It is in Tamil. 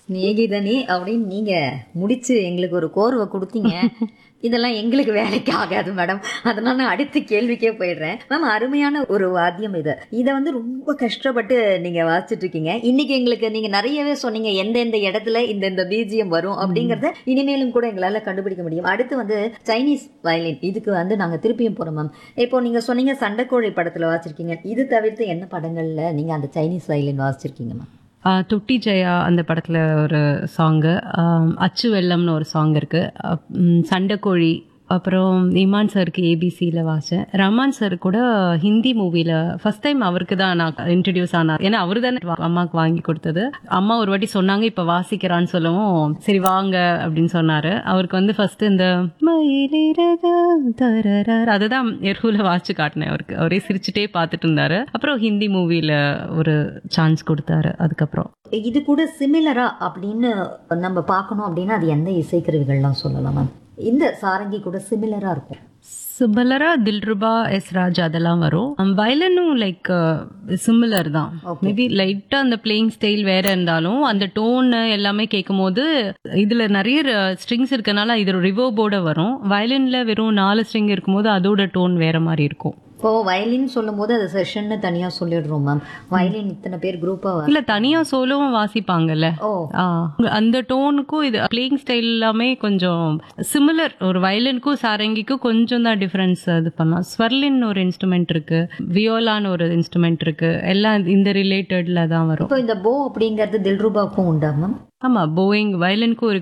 சிநேகிதனே அப்படின்னு நீங்க முடிச்சு எங்களுக்கு ஒரு கோர்வை கொடுத்தீங்க இதெல்லாம் எங்களுக்கு வேலைக்கு ஆகாது மேடம் அதனால நான் அடுத்த கேள்விக்கே போயிடுறேன் மேம் அருமையான ஒரு வாத்தியம் இது இதை வந்து ரொம்ப கஷ்டப்பட்டு நீங்க வாசிச்சுட்டு இருக்கீங்க இன்னைக்கு எங்களுக்கு நீங்க நிறையவே சொன்னீங்க எந்தெந்த இடத்துல இந்த இந்த பிஜிஎம் வரும் அப்படிங்கறத இனிமேலும் கூட எங்களால கண்டுபிடிக்க முடியும் அடுத்து வந்து சைனீஸ் வயலின் இதுக்கு வந்து நாங்க திருப்பியும் போறோம் மேம் இப்போ நீங்க சொன்னீங்க சண்டைக்கோழி படத்துல வாசிச்சிருக்கீங்க இது தவிர்த்து என்ன படங்கள்ல நீங்க அந்த சைனீஸ் வயலின் வாசிச்சிருக்கீங்க மேம் ஆ, தொட்டி ஜெயா அந்த படத்தில் ஒரு சாங்கு அச்சு வெள்ளம்னு ஒரு சாங் இருக்கு அப்- ம், சண்டைக்கோழி அப்புறம் இமான் சருக்கு ஏபிசியில் வாசித்தேன் ரஹ்மான் சார் கூட ஹிந்தி மூவியில் ஃபர்ஸ்ட் டைம் அவருக்கு தான் நான் இன்ட்ரடியூஸ் ஆனார் ஏன்னா அவர் தானே அம்மாவுக்கு வாங்கி கொடுத்தது அம்மா ஒரு வாட்டி சொன்னாங்க இப்போ வாசிக்கிறான்னு சொல்லவும் சரி வாங்க அப்படின்னு சொன்னார் அவருக்கு வந்து ஃபர்ஸ்ட் இந்த மயிலிறகு தரரர் அதுதான் எர்ஹூல வாசிச்சு காட்டினேன் அவருக்கு அவரே சிரிச்சுட்டே பார்த்துட்டு இருந்தாரு அப்புறம் ஹிந்தி மூவியில் ஒரு சான்ஸ் கொடுத்தாரு அதுக்கப்புறம் இது கூட சிமிலரா அப்படின்னு நம்ம பார்க்கணும் அப்படின்னா அது எந்த இசைக்கருவிகள்லாம் சொல்லலாம் மேம் இந்த சாரங்கி கூட சிமிலரா இருக்கும் சிமிலரா தில்ருபா எஸ் ராஜ் அதெல்லாம் வரும் வயலனும் லைக் சிமிலர் தான் மேபி லைட்டா அந்த பிளேயிங் ஸ்டைல் வேற இருந்தாலும் அந்த டோன் எல்லாமே கேட்கும் போது இதுல நிறைய ஸ்ட்ரிங்ஸ் இருக்கனால இது ரிவோபோட வரும் வயலின்ல வெறும் நாலு ஸ்ட்ரிங் இருக்கும்போது அதோட டோன் வேற மாதிரி இருக்கும் இப்போ வயலின் சொல்லும் போது அது செஷன்னு தனியா சொல்லிடுறோம் மேம் வயலின் இத்தனை பேர் குரூப்பா இல்ல தனியா சோலோவும் வாசிப்பாங்கல்ல ஓ ஆ, அந்த டோனுக்கும் இது பிளேயிங் ஸ்டைல் எல்லாமே கொஞ்சம் சிமிலர் ஒரு வயலினுக்கும் சாரங்கிக்கும் கொஞ்சம் தான் டிஃபரன்ஸ் இது பண்ணலாம் ஸ்வர்லின் ஒரு இன்ஸ்ட்ருமெண்ட் இருக்கு வியோலான்னு ஒரு இன்ஸ்ட்ருமெண்ட் இருக்கு எல்லாம் இந்த ரிலேட்டட்ல தான் வரும் இப்போ இந்த போ அப்படிங்கிறது தில்ருபாக்கும் உண்டா மேம் ஆமா போயிங் வயலினுக்கும் ஒரு